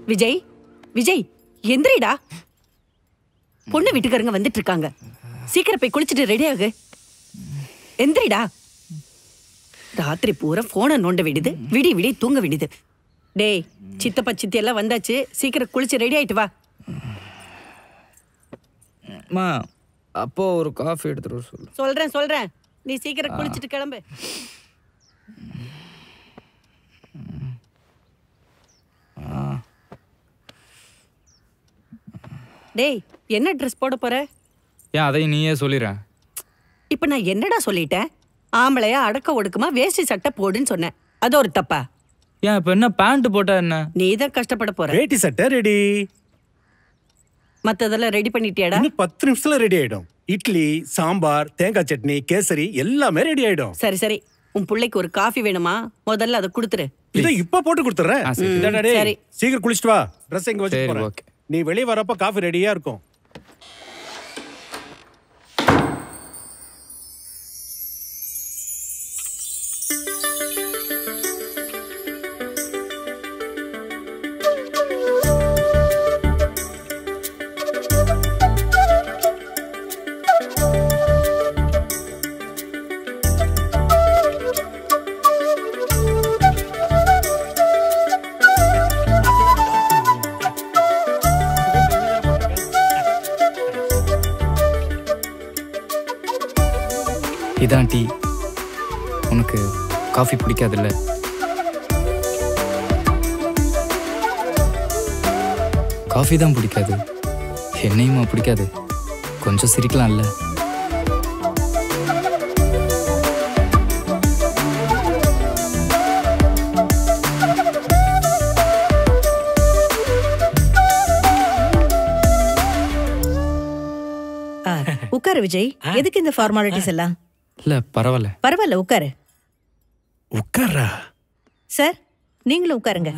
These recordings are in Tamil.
விஜய் விஜய் எந்திரிடா பொண்ணு வீட்டுக்காரங்க வந்துட்டு இருக்காங்க சீக்கிரம் போய் குளிச்சுட்டு ரெடி ஆகு எந்திரிடா ராத்திரி பூரா போனை நோண்ட விடுது விடி விடி தூங்க விடுது டேய் சித்தப்பா சித்தி எல்லாம் வந்தாச்சு சீக்கிரம் குளிச்சு ரெடி ஆயிட்டு வா அம்மா அப்போ ஒரு காஃபி எடுத்துட்டு வர சொல்லு சொல்றேன் சொல்றேன் நீ சீக்கிரம் குளிச்சுட்டு கிளம்பு டேய் என்ன ட்ரெஸ் போட போற ஏன் அதையும் நீயே சொல்லிடுறேன் இப்ப நான் என்னடா சொல்லிட்டேன் ஆம்பளையா அடக்க ஒடுக்கமா வேஷ்டி சட்டை போடுன்னு சொன்னேன் அது ஒரு தப்பா ஏன் இப்போ என்ன பேண்ட் போட்டா என்ன நீ தான் கஷ்டப்பட போற வேட்டி சட்டை ரெடி மத்ததெல்லாம் ரெடி பண்ணிட்டியாடா இன்னும் பத்து நிமிஷத்துல ரெடி ஆயிடும் இட்லி சாம்பார் தேங்காய் சட்னி கேசரி எல்லாமே ரெடி ஆயிடும் சரி சரி உன் பிள்ளைக்கு ஒரு காஃபி வேணுமா முதல்ல அதை கொடுத்துரு இதை இப்ப போட்டு கொடுத்துறேன் ஆ, சரி. இந்தாடா டேய், சரி. சீக்கிரம் குளிச்சிட்டு வா ட்ரெஸ் எங்க வச்சு சரி, போறேன் ஓகே. நீ வெளிய வரப்ப காஃபி ரெடியா இருக்கும் இதான் டீ உனக்கு காஃபி பிடிக்காதுல்ல காஃபி தான் பிடிக்காது என்னையுமா பிடிக்காது கொஞ்சம் சிரிக்கலாம்ல ஆ, உட்காரு விஜய் எதுக்கு இந்த ஃபார்மாலிட்டிஸ் எல்லாம் இல்ல பரவாயில்ல பரவாயில்ல உட்காரு உட்கார்றா சார் நீங்களும் உட்காருங்க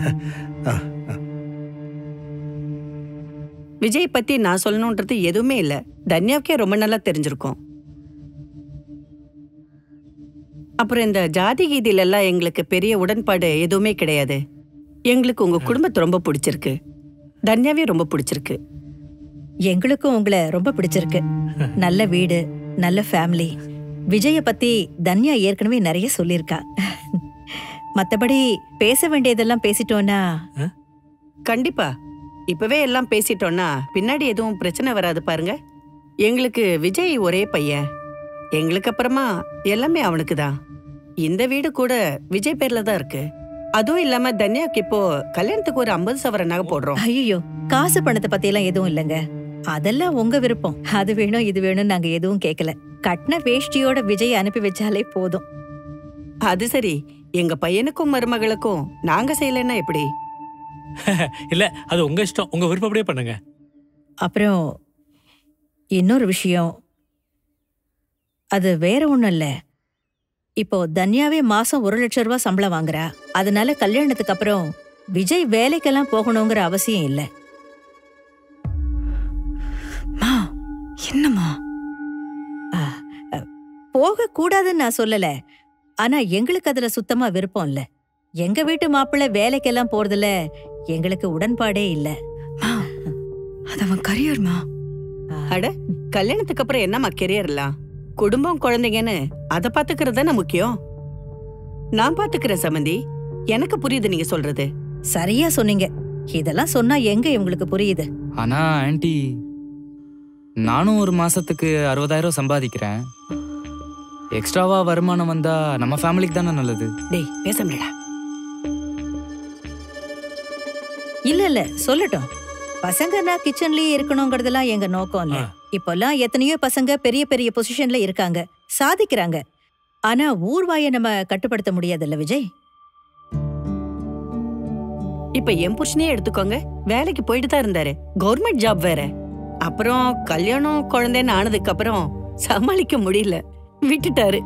விஜய் பத்தி நான் சொல்லணுன்றது எதுவுமே இல்ல தன்யாவுக்கே ரொம்ப நல்லா தெரிஞ்சிருக்கும் அப்புறம் இந்த ஜாதி கீதியில எல்லாம் எங்களுக்கு பெரிய உடன்பாடு எதுவுமே கிடையாது எங்களுக்கு உங்க குடும்பத்தை ரொம்ப பிடிச்சிருக்கு தன்யாவே ரொம்ப பிடிச்சிருக்கு எங்களுக்கும் உங்களை ரொம்ப பிடிச்சிருக்கு நல்ல வீடு நல்ல ஃபேமிலி விஜய பத்தி தன்யா ஏற்கனவே நிறைய சொல்லியிருக்கா மத்தபடி பேச வேண்டியதெல்லாம் பேசிட்டோன்னா கண்டிப்பா இப்பவே எல்லாம் பேசிட்டோம்னா பின்னாடி எதுவும் பிரச்சனை வராது பாருங்க எங்களுக்கு விஜய் ஒரே பையன் எங்களுக்கு அப்புறமா எல்லாமே அவனுக்கு தான் இந்த வீடு கூட விஜய் பேர்ல தான் இருக்கு அதுவும் இல்லாம தன்யாவுக்கு இப்போ கல்யாணத்துக்கு ஒரு ஐம்பது சவர நகை போடுறோம் ஐயோ காசு பணத்தை பத்தி எல்லாம் எதுவும் இல்லைங்க அதெல்லாம் உங்க விருப்பம் அது வேணும் இது வேணும் நாங்க எதுவும் கேட்கல கட்டின வேஷ்டியோட விஜய் அனுப்பி வச்சாலே போதும் அது சரி எங்க பையனுக்கும் மருமகளுக்கும் நாங்க செய்யலைன்னா எப்படி இல்ல அது உங்க இஷ்டம் உங்க விருப்பப்படியே பண்ணுங்க அப்புறம் இன்னொரு விஷயம் அது வேற ஒண்ணும் இல்ல இப்போ தன்யாவே மாசம் ஒரு லட்சம் ரூபாய் சம்பளம் வாங்குறா அதனால கல்யாணத்துக்கு அப்புறம் விஜய் வேலைக்கெல்லாம் போகணுங்கிற அவசியம் இல்ல மா என்னம்மா போக கூடாதுன்னு நான் சொல்லல ஆனா எங்களுக்கு அதுல சுத்தமா விருப்பம் இல்ல எங்க வீட்டு மாப்பிள்ளை வேலைக்கெல்லாம் போறதுல எங்களுக்கு உடன்பாடே இல்ல மா அது அவன் கரியர்மா அட கல்யாணத்துக்கு அப்புறம் என்னம்மா கெரியர்லாம் குடும்பம் குழந்தைங்கன்னு அதை பாத்துக்கிறது தானே முக்கியம் நான் பாத்துக்கிறேன் சமந்தி எனக்கு புரியுது நீங்க சொல்றது சரியா சொன்னீங்க இதெல்லாம் சொன்னா எங்க இவங்களுக்கு புரியுது ஆனா ஆன்ட்டி நானும் ஒரு மாசத்துக்கு அறுபதாயிரம் சம்பாதிக்கிறேன் எக்ஸ்ட்ராவா வருமானம் வந்தா நம்ம ஃபேமிலிக்கு தானே நல்லது டேய் பேச முடியடா இல்ல இல்ல சொல்லட்டும் பசங்கன்னா கிச்சன்லயே இருக்கணுங்கிறதெல்லாம் எங்க நோக்கம் இல்ல ஆ. இப்பெல்லாம் எத்தனையோ பசங்க பெரிய பெரிய பொசிஷன்ல இருக்காங்க சாதிக்கிறாங்க ஆனா ஊர்வாய நம்ம கட்டுப்படுத்த முடியாதுல்ல விஜய் இப்ப என் புருஷனே எடுத்துக்கோங்க வேலைக்கு போயிட்டு தான் இருந்தாரு கவர்மெண்ட் ஜாப் வேற அப்புறம் கல்யாணம் குழந்தைன்னு ஆனதுக்கு அப்புறம் சமாளிக்க முடியல விட்டுட்டாரு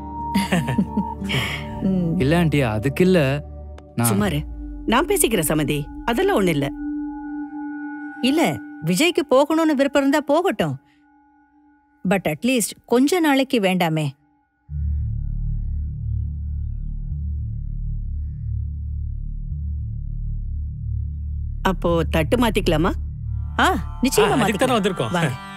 ம், இல்ல ஆன்ட்டி அதுக்கு இல்ல நான் சுமாரு நான் பேசிக்கிறேன் சமந்தி அதெல்லாம் ஒண்ணு இல்ல இல்ல விஜய்க்கு போகணும்னு விருப்பம் இருந்தா போகட்டும் பட் அட்லீஸ்ட் கொஞ்ச நாளைக்கு வேண்டாமே அப்போ தட்டு மாத்திக்கலாமா ஆ நிச்சயமா அதுக்கு தானே மாத்திக்கலாம். வந்திருக்கோம் வாங்க